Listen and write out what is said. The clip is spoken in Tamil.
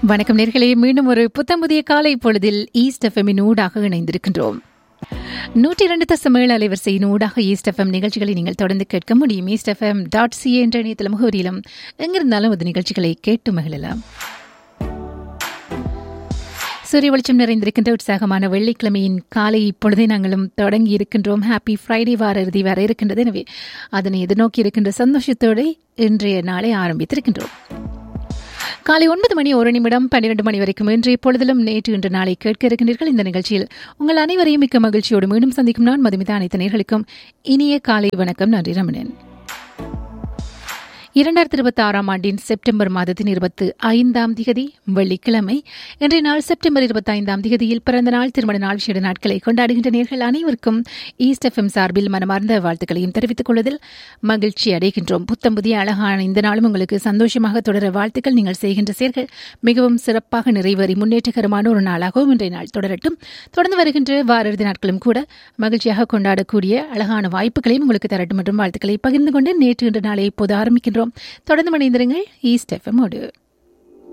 வணக்கம் நேர்களே மீண்டும் ஒரு புத்தம் புதிய காலை பொழுதில் ஈஸ்ட் எஃப்எம்மின் ஊடாக இணைந்திருக்கின்றோம் நூற்றி இரண்டு தசம் ஏழு அலைவரிசையின் ஊடாக ஈஸ்ட் எஃப்எம் நிகழ்ச்சிகளை நீங்கள் தொடர்ந்து கேட்க முடியும் ஈஸ்ட் எஃப்எம் டாட் சிஏ என்ற இணையதள முகவரியிலும் எங்கிருந்தாலும் அது நிகழ்ச்சிகளை கேட்டு மகிழலாம் சூரிய வெளிச்சம் நிறைந்திருக்கின்ற உற்சாகமான வெள்ளிக்கிழமையின் காலை இப்பொழுதே நாங்களும் தொடங்கி இருக்கின்றோம் ஹாப்பி ஃப்ரைடே வார இறுதி வர இருக்கின்றது எனவே அதனை எதிர்நோக்கி இருக்கின்ற சந்தோஷத்தோடு இன்றைய நாளை ஆரம்பித்திருக்கின்றோம் காலை ஒன்பது மணி ஒரு நிமிடம் பன்னிரண்டு மணி வரைக்கும் இன்றைய பொழுதிலும் நேற்று இன்று நாளை கேட்க இருக்கின்றீர்கள் இந்த நிகழ்ச்சியில் உங்கள் அனைவரையும் மிக்க மகிழ்ச்சியோடு மீண்டும் சந்திக்கும் நான் மதுமிதா அனைத்து நேர்களுக்கும் இனிய காலை வணக்கம் நன்றி ரமணன் இரண்டாயிரத்தி இருபத்தி ஆறாம் ஆண்டின் செப்டம்பர் மாதத்தின் இருபத்தி ஐந்தாம் திகதி வெள்ளிக்கிழமை இன்றைய நாள் செப்டம்பர் இருபத்தி ஐந்தாம் திகதியில் பிறந்த நாள் திருமண நாள் விசேட நாட்களை கொண்டாடுகின்ற நேர்கள் அனைவருக்கும் ஈஸ்ட் எஃப்எம் சார்பில் மனமார்ந்த வாழ்த்துக்களையும் தெரிவித்துக் கொள்வதில் மகிழ்ச்சி அடைகின்றோம் புத்தம் புதிய அழகான இந்த நாளும் உங்களுக்கு சந்தோஷமாக தொடர வாழ்த்துக்கள் நீங்கள் செய்கின்ற செயல்கள் மிகவும் சிறப்பாக நிறைவேறி முன்னேற்றகரமான ஒரு நாளாகவும் இன்றைய நாள் தொடரட்டும் தொடர்ந்து வருகின்ற வார இறுதி நாட்களும் கூட மகிழ்ச்சியாக கொண்டாடக்கூடிய அழகான வாய்ப்புகளையும் உங்களுக்கு தரட்டும் மற்றும் வாழ்த்துக்களை பகிர்ந்து கொண்டு நேற்று இன்று நாளை இப்போது ஆரம்பிக்கின்றோம் தொடர்ந்து மணிந்திருங்கள் ஈஸ்ட் எஃப்எம்மோடு